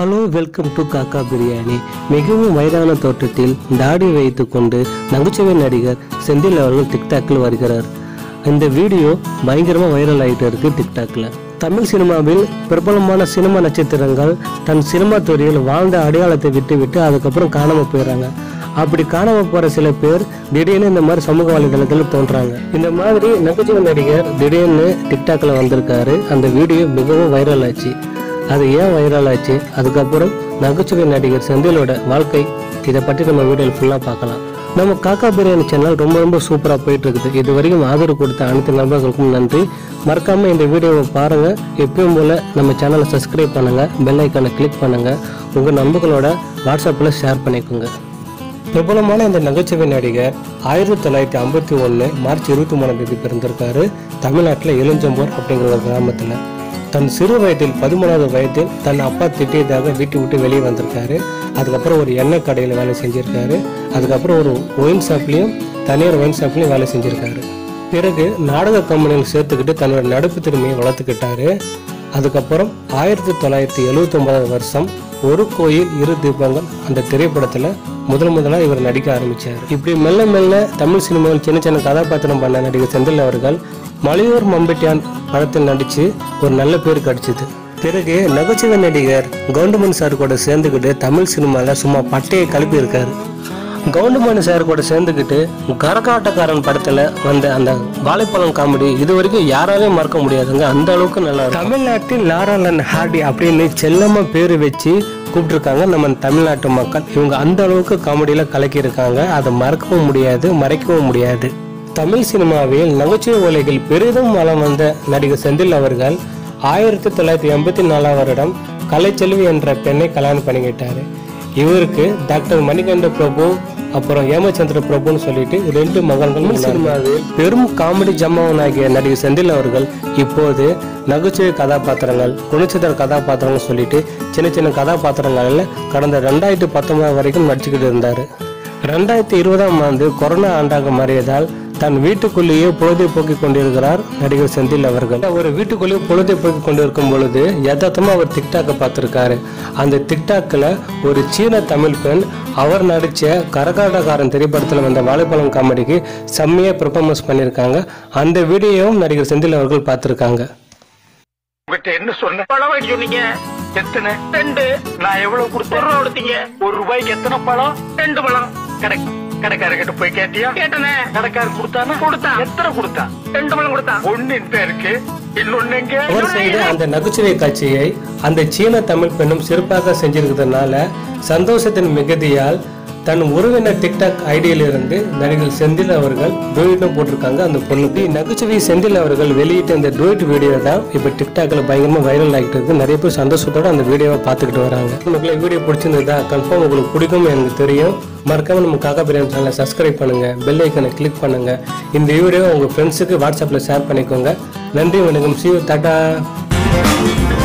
hello welcome to காக்கா பிரியாணி மிகவும் வயதான தோற்றத்தில் தாடி வைத்துக்கொண்டு நகைச்சுவை நடிகர் செந்தில் அவர்கள் டிக்டாக்கில் வருகிறார் இந்த வீடியோ பயங்கரமாக வைரல் ஆகிட்டு இருக்கு டிக்டாக்ல தமிழ் சினிமாவில் பிரபலமான சினிமா நட்சத்திரங்கள் தன் சினிமா துறையில் வாழ்ந்த அடையாளத்தை விட்டு விட்டு அதுக்கப்புறம் காணாம போயிடுறாங்க அப்படி காணாம போற சில பேர் திடீர்னு இந்த மாதிரி சமூக வலைதளத்தில் தோன்றாங்க இந்த மாதிரி நகைச்சுவை நடிகர் திடீர்னு டிக்டாக்ல வந்திருக்காரு அந்த வீடியோ மிகவும் வைரல் ஆச்சு அது ஏன் வைரல் ஆச்சு அதுக்கப்புறம் நகைச்சுவை நடிகர் செந்திலோட வாழ்க்கை இதை பற்றி நம்ம வீடியோவில் ஃபுல்லாக பார்க்கலாம் நம்ம காக்கா பிரியாணி சேனல் ரொம்ப ரொம்ப சூப்பராக போயிட்டு இருக்குது இது வரைக்கும் ஆதரவு கொடுத்த அனைத்து நண்பர்களுக்கும் நன்றி மறக்காம இந்த வீடியோவை பாருங்க எப்பயும் போல நம்ம சேனலை சப்ஸ்கிரைப் பண்ணுங்க பெல் ஐக்கானை கிளிக் பண்ணுங்க உங்க நண்பர்களோட வாட்ஸ்அப்பில் ஷேர் பண்ணிக்கோங்க பிரபலமான இந்த நகைச்சுவை நடிகர் ஆயிரத்தி தொள்ளாயிரத்தி ஐம்பத்தி ஒன்று மார்ச் இருபத்தி மூணாம் தேதி பிறந்திருக்காரு தமிழ்நாட்டில் எலுஞ்சம்பூர் அப்படிங்கிற ஒரு கிராமத்தில் தன் சிறு வயதில் பதிமூணாவது வயதில் தன் அப்பா திட்டியதாக வீட்டை விட்டு வெளியே வந்திருக்காரு அதுக்கப்புறம் ஒரு எண்ணெய் கடையில் வேலை செஞ்சிருக்காரு அதுக்கப்புறம் ஒரு ஒயின் ஷாப்லேயும் தனியார் ஒயின் ஷாப்லேயும் வேலை செஞ்சிருக்காரு பிறகு நாடக கம்பெனியில் சேர்த்துக்கிட்டு தன்னோட நடிப்பு திறமையை வளர்த்துக்கிட்டாரு அதுக்கப்புறம் ஆயிரத்தி தொள்ளாயிரத்தி எழுவத்தி ஒன்பதாவது வருஷம் ஒரு கோயில் இரு தீபங்கள் அந்த திரைப்படத்துல முதல் முதலாக இவர் நடிக்க ஆரம்பிச்சார் இப்படி மெல்ல மெல்ல தமிழ் சினிமாவில் சின்ன சின்ன கதாபாத்திரம் பண்ண நடிகர் செந்தில் அவர்கள் மலையூர் மம்பட்டியான் படத்தில் நடிச்சு ஒரு நல்ல பேர் கிடைச்சது பிறகு நகைச்சுவை நடிகர் கவுண்டமணி சார் கூட சேர்ந்துக்கிட்டு தமிழ் சினிமாவில் சும்மா பட்டையை கிளப்பி இருக்காரு கவுண்டமணி சார் கூட சேர்ந்துக்கிட்டு கரகாட்டக்காரன் படத்துல வந்த அந்த வாழைப்பழம் காமெடி இது வரைக்கும் யாராலையும் மறக்க முடியாதுங்க அந்த அளவுக்கு நல்லா இருக்கும் தமிழ்நாட்டில் லாரலன் ஹார்டி அப்படின்னு செல்லமா பேரு வச்சு கூப்பிட்டுருக்காங்க நம்ம தமிழ்நாட்டு மக்கள் இவங்க அந்த அளவுக்கு காமெடியில கலக்கியிருக்காங்க அதை மறக்கவும் முடியாது மறைக்கவும் முடியாது தமிழ் சினிமாவில் நகைச்சுவை உலகில் பெரிதும் வளம் வந்த நடிகர் செந்தில் அவர்கள் ஆயிரத்தி தொள்ளாயிரத்தி எண்பத்தி நாலாம் வருடம் கலைச்செல்வி என்ற பெண்ணை கல்யாணம் பண்ணிக்கிட்டாரு இவருக்கு டாக்டர் மணிகண்ட பிரபு அப்புறம் ஏமச்சந்திர பிரபுன்னு சொல்லிட்டு ரெண்டு மகன்கள் சினிமாவில் பெரும் காமெடி ஜம்மவனாகிய நடிகர் செந்தில் அவர்கள் இப்போது நகைச்சுவை கதாபாத்திரங்கள் குணச்சித்திர கதாபாத்திரங்கள் சொல்லிட்டு சின்ன சின்ன கதாபாத்திரங்கள்ல கடந்த ரெண்டாயிரத்தி பத்தொன்பது வரைக்கும் நடிச்சுக்கிட்டு இருந்தாரு ரெண்டாயிரத்தி இருபதாம் ஆண்டு கொரோனா ஆண்டாக மாறியதால் தன் வீட்டுக்குள்ளேயே பொழுதை போக்கிக் கொண்டிருக்கிறார் நடிகர் செந்தில் அவர்கள் அவர் வீட்டுக்குள்ளேயே பொழுதை போக்கிக் கொண்டிருக்கும் பொழுது யதார்த்தமா அவர் டிக்டாக்கை பார்த்திருக்காரு அந்த டிக்டாக்ல ஒரு சீன தமிழ் பெண் அவர் நடிச்ச கரகாட்டக்காரன் திரைப்படத்தில் வந்த வாழைப்பழம் காமெடிக்கு செம்மையா பெர்ஃபார்மன்ஸ் பண்ணியிருக்காங்க அந்த வீடியோவும் நடிகர் செந்தில் அவர்கள் பார்த்திருக்காங்க உங்ககிட்ட என்ன சொன்ன பழம் வாங்கி சொன்னீங்க எத்தனை ரெண்டு நான் எவ்வளவு கொடுத்தேன் ஒரு ரூபா கொடுத்தீங்க ஒரு ரூபாய்க்கு எத்தனை பழம் ரெண்டு பழம் கரெக்ட் கடைக்காரர்கிட்ட போய் கேட்டியா கேட்டனே கடைக்காரர் கொடுத்தானா கொடுத்தான் எத்தனை கொடுத்தான் ரெண்டு பழம் கொடுத்தான் ஒண்ணு இந்த இருக்கு இன்னொன்னு எங்க அவர் செய்த அந்த நகைச்சுவை காட்சியை அந்த சீன தமிழ் பெண்ணும் சிறப்பாக செஞ்சிருக்கிறதுனால சந்தோஷத்தின் மிகுதியால் தன் உறவினர் டிக்டாக் ஐடியில இருந்து நடிகர் செந்தில் அவர்கள் டூயிட்டும் போட்டிருக்காங்க அந்த பொண்ணுக்கு நகைச்சுவை செந்தில் அவர்கள் வெளியிட்ட இந்த டூயிட் வீடியோ தான் இப்போ டிக்டாக்ல பயங்கரமா வைரல் ஆகிட்டு இருக்கு நிறைய பேர் சந்தோஷத்தோட அந்த வீடியோவை பார்த்துக்கிட்டு வராங்க உங்களுக்கு வீடியோ பிடிச்சிருந்ததா கன்ஃபார்ம் உங்களுக்கு பிடிக்கும் எனக்கு தெரியும் மறக்காம நம்ம காக்கா பிரியாணி சேனலை சப்ஸ்கிரைப் பண்ணுங்க பெல் ஐக்கனை கிளிக் பண்ணுங்க இந்த வீடியோ உங்க ஃப்ரெண்ட்ஸுக்கு வாட்ஸ்அப்ல ஷேர் பண்ணிக்கோங்க நன்றி வணக்கம் சி டாடா